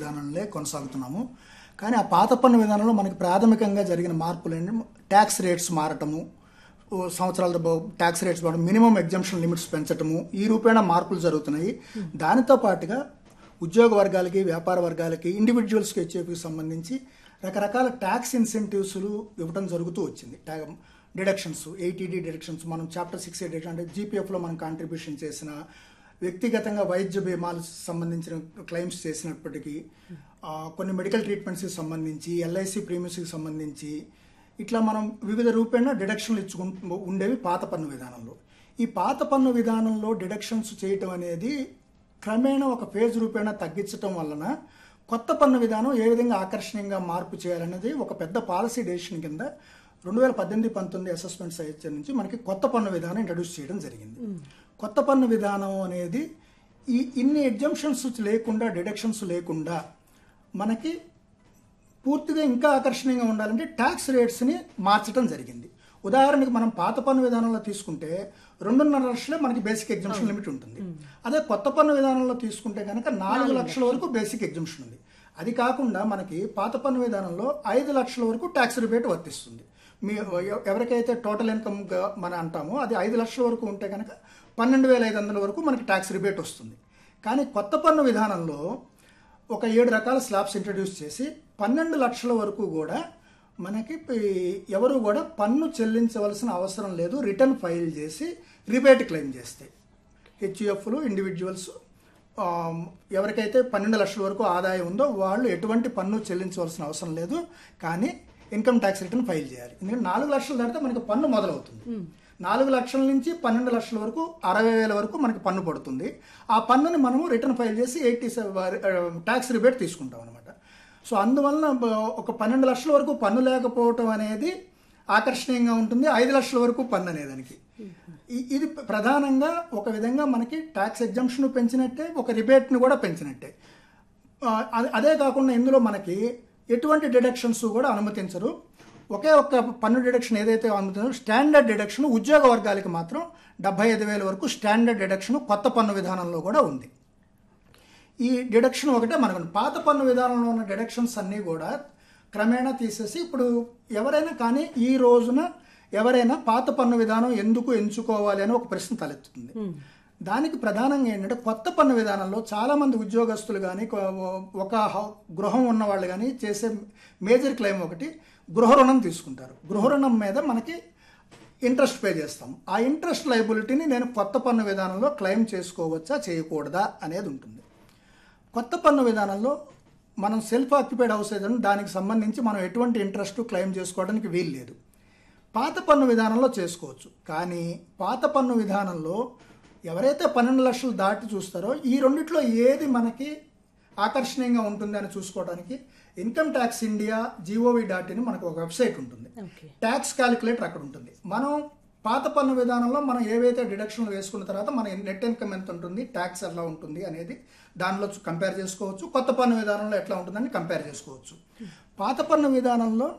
విధానంలో కొనసాగుతున్నాము కానీ ఆ పాత పన్ను విధానంలో మనకి ప్రాథమికంగా జరిగిన మార్పులు ఏంటంటే ట్యాక్స్ రేట్స్ మారటము ఓ సంవత్సరాల ట్యాక్స్ రేట్స్ మారడం మినిమం ఎగ్జామ్షన్ లిమిట్స్ పెంచటము ఈ రూపేణ మార్పులు జరుగుతున్నాయి దానితో పాటుగా ఉద్యోగ వర్గాలకి వ్యాపార వర్గాలకి ఇండివిజువల్స్కి హెచ్ఎఫ్కి సంబంధించి రకరకాల ట్యాక్స్ ఇన్సెంటివ్స్లు ఇవ్వడం జరుగుతూ వచ్చింది ట్యా- డిడక్షన్స్ ఎయిటీడీ డిడక్షన్స్ మనం చాప్టర్ సిక్స్ ఎయిట్ అంటే జీపీఎఫ్లో మనం కాంట్రిబ్యూషన్ చేసిన వ్యక్తిగతంగా వైద్య బీమాలకు సంబంధించిన క్లెయిమ్స్ చేసినప్పటికీ ఆ, కొన్ని మెడికల్ ట్రీట్మెంట్స్కి సంబంధించి ఎల్ఐసి ప్రీమియమ్స్కి సంబంధించి ఇట్లా మనం వివిధ రూపేణ డిడక్షన్లు ఇచ్చుకుంటూ ఉండేవి పాత పన్ను విధానంలో ఈ పాత పన్ను విధానంలో డిడక్షన్స్ చేయటం అనేది క్రమేణా ఒక ఫేజ్ రూపేణా తగ్గించటం వలన కొత్త పన్ను విధానం ఏ విధంగా ఆకర్షణీయంగా మార్పు చేయాలనేది ఒక పెద్ద పాలసీ డెసిషన్ కింద రెండు వేల పద్దెనిమిది పంతొమ్మిది అసెస్మెంట్ సైత్యం నుంచి మనకి కొత్త పన్ను విధానం ఇంట్రడ్యూస్ చేయడం జరిగింది కొత్త పన్ను విధానం అనేది ఈ ఇన్ని ఎగ్జంప్షన్స్ లేకుండా డిడక్షన్స్ లేకుండా మనకి పూర్తిగా ఇంకా ఆకర్షణీయంగా ఉండాలంటే ట్యాక్స్ రేట్స్ని మార్చడం జరిగింది ఉదాహరణకి మనం పాత పన్ను విధానంలో తీసుకుంటే రెండున్నర లక్షలే మనకి బేసిక్ ఎగ్జామ్షన్ లిమిట్ ఉంటుంది అదే కొత్త పన్ను విధానంలో తీసుకుంటే కనుక నాలుగు లక్షల వరకు బేసిక్ ఎగ్జామ్షన్ ఉంది అది కాకుండా మనకి పాత పన్ను విధానంలో ఐదు లక్షల వరకు ట్యాక్స్ రిబేట్ వర్తిస్తుంది మీ ఎవ- ఎవరికైతే టోటల్ ఇన్కమ్ మనం అంటామో అది ఐదు లక్షల వరకు ఉంటే కనుక పన్నెండు వేల ఐదు వందల వరకు మనకి ట్యాక్స్ రిబేట్ వస్తుంది కానీ కొత్త పన్ను విధానంలో ఒక ఏడు రకాల స్లాబ్స్ ఇంట్రడ్యూస్ చేసి పన్నెండు లక్షల వరకు కూడా మనకి ఈ- ఎవరు కూడా పన్ను చెల్లించవలసిన అవసరం లేదు రిటర్న్ ఫైల్ చేసి రిబేట్ క్లెయిమ్ చేస్తే హెచ్యుఎఫ్లు ఇండివిజువల్స్ ఎవరికైతే పన్నెండు లక్షల వరకు ఆదాయం ఉందో వాళ్ళు ఎటువంటి పన్ను చెల్లించవలసిన అవసరం లేదు కానీ ఇన్కమ్ ట్యాక్స్ రిటర్న్ ఫైల్ చేయాలి ఎందుకంటే నాలుగు లక్షలు దాటితే మనకి పన్ను మొదలవుతుంది నాలుగు లక్షల నుంచి పన్నెండు లక్షల వరకు అరవై వేల వరకు మనకి పన్ను పడుతుంది ఆ పన్నుని మనము రిటర్న్ ఫైల్ చేసి ఎయిటీ ట్యాక్స్ రిబేట్ తీసుకుంటాం అనమాట సో అందువలన బ- ఒక పన్నెండు లక్షల వరకు పన్ను లేకపోవటం అనేది ఆకర్షణీయంగా ఉంటుంది ఐదు లక్షల వరకు పన్ను అనేదానికి ఇ- ఇది ప్రధానంగా ఒక విధంగా మనకి ట్యాక్స్ ఎగ్జంప్షన్ పెంచినట్టే ఒక రిబేట్ని కూడా పెంచినట్టే ఆ, అదే- అదే కాకుండా ఇందులో మనకి ఎటువంటి డిడక్షన్స్ కూడా అనుమతించరు ఒకే ఒక్క పన్ను డిడక్షన్ ఏదైతే అనుమతించారో స్టాండర్డ్ డిడక్షన్ ఉద్యోగ వర్గాలకి మాత్రం డెబ్బై ఐదు వేల వరకు స్టాండర్డ్ డిడక్షన్ కొత్త పన్ను విధానంలో కూడా ఉంది ఈ డిడక్షన్ ఒకటే మనకు పాత పన్ను విధానంలో ఉన్న డిడక్షన్స్ అన్నీ కూడా క్రమేణా తీసేసి ఇప్పుడు ఎవరైనా కానీ ఈ రోజున ఎవరైనా పాత పన్ను విధానం ఎందుకు ఎంచుకోవాలి అని ఒక ప్రశ్న తలెత్తుతుంది దానికి ప్రధానంగా ఏంటంటే కొత్త పన్ను విధానంలో చాలా మంది ఉద్యోగస్తులు కానీ ఒక హౌ- గృహం ఉన్న వాళ్ళు కానీ చేసే మేజర్ క్లెయిమ్ ఒకటి గృహ రుణం తీసుకుంటారు గృహ రుణం మీద మనకి ఇంట్రెస్ట్ పే చేస్తాం ఆ ఇంట్రెస్ట్ లైబిలిటీని నేను కొత్త పన్ను విధానంలో క్లెయిమ్ చేసుకోవచ్చా చేయకూడదా అనేది ఉంటుంది కొత్త పన్ను విధానంలో మనం సెల్ఫ్ ఆక్యుపైడ్ హౌస్ ఏదైనా దానికి సంబంధించి మనం ఎటువంటి ఇంట్రెస్ట్ క్లెయిమ్ చేసుకోవడానికి వీలు లేదు పాత పన్ను విధానంలో చేసుకోవచ్చు కానీ పాత పన్ను విధానంలో ఎవరైతే పన్నెండు లక్షలు దాటి చూస్తారో ఈ రెండిట్లో ఏది మనకి ఆకర్షణీయంగా ఉంటుంది అని చూసుకోవడానికి income tax India G O V మనకు ఒక వెబ్సైట్ ఉంటుంది ఓకే ట్యాక్స్ క్యాలిక్యులేటర్ అక్కడ ఉంటుంది మనం పాత పన్ను విధానంలో మనం ఏవైతే డిడక్షన్లు వేసుకున్న తర్వాత మన నెట్ ఇన్కమ్ ఎంత ఉంటుంది ట్యాక్స్ ఎలా ఉంటుంది అనేది దానిలో కంపేర్ చేసుకోవచ్చు కొత్త పన్ను విధానంలో ఎట్లా ఉంటుందని కంపేర్ చేసుకోవచ్చు పాత పన్ను విధానంలో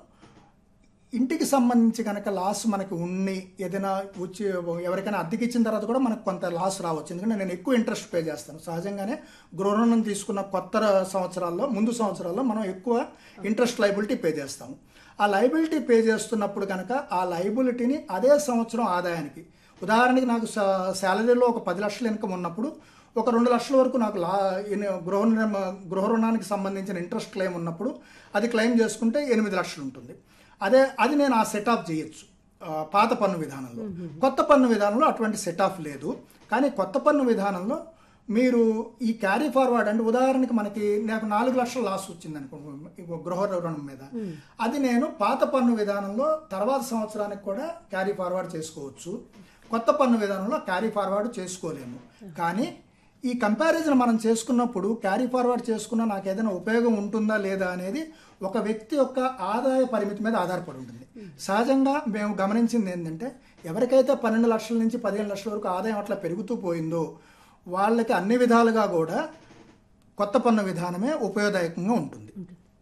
ఇంటికి సంబంధించి కనుక లాస్ మనకి ఉండి ఏదైనా వచ్చి ఎవరికైనా అద్దెకి ఇచ్చిన తర్వాత కూడా మనకు కొంత లాస్ రావచ్చు ఎందుకంటే నేను ఎక్కువ ఇంట్రెస్ట్ పే చేస్తాను సహజంగానే గృహ రుణం తీసుకున్న కొత్త సంవత్సరాల్లో ముందు సంవత్సరాల్లో మనం ఎక్కువ ఇంట్రెస్ట్ లైబిలిటీ పే చేస్తాము ఆ లైబిలిటీ పే చేస్తున్నప్పుడు కనుక ఆ లైబిలిటీని అదే సంవత్సరం ఆదాయానికి ఉదాహరణకి నాకు శాలరీలో ఒక పది లక్షల ఇన్కమ్ ఉన్నప్పుడు ఒక రెండు లక్షల వరకు నాకు లా ఇన్- గృహ రుణ- గృహ రుణానికి సంబంధించిన ఇంట్రెస్ట్ క్లెయిమ్ ఉన్నప్పుడు అది క్లెయిమ్ చేసుకుంటే ఎనిమిది లక్షలు ఉంటుంది అదే అది నేను ఆ సెట్ ఆఫ్ చేయొచ్చు ఆ, పాత పన్ను విధానంలో కొత్త పన్ను విధానంలో అటువంటి సెట్ ఆఫ్ లేదు కానీ కొత్త పన్ను విధానంలో మీరు ఈ క్యారీ ఫార్వర్డ్ అంటే ఉదాహరణకి మనకి నాకు నాలుగు లక్షల లాస్ వచ్చింది అనుకో ఇంకో గృహ రుణం మీద అది నేను పాత పన్ను విధానంలో తర్వాత సంవత్సరానికి కూడా క్యారీ ఫార్వర్డ్ చేసుకోవచ్చు కొత్త పన్ను విధానంలో క్యారీ ఫార్వర్డ్ చేసుకోలేము కానీ ఈ కంపారిజన్ మనం చేసుకున్నప్పుడు క్యారీ ఫార్వర్డ్ చేసుకున్న నాకు ఏదైనా ఉపయోగం ఉంటుందా లేదా అనేది ఒక వ్యక్తి యొక్క ఆదాయ పరిమితి మీద ఆధారపడి ఉంటుంది సహజంగా మేము గమనించింది ఏంటంటే ఎవరికైతే పన్నెండు లక్షల నుంచి పదిహేను లక్షల వరకు ఆదాయం అట్లా పెరుగుతూ పోయిందో వాళ్ళకి అన్ని విధాలుగా కూడా కొత్త పన్ను విధానమే ఉపయోగదాయకంగా ఉంటుంది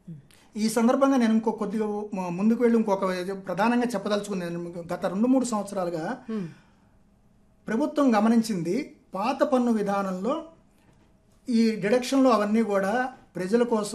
ఈ సందర్భంగా నేను ఇంకో కొద్దిగా మ- ముందుకు వెళ్ళి ఇంకొక ప్రధానంగా చెప్పదలుచుకుంది నేను గత రెండు మూడు సంవత్సరాలుగా ప్రభుత్వం గమనించింది పాత పన్ను విధానంలో ఈ డిడక్షన్లు అవన్నీ కూడా ప్రజల కోసం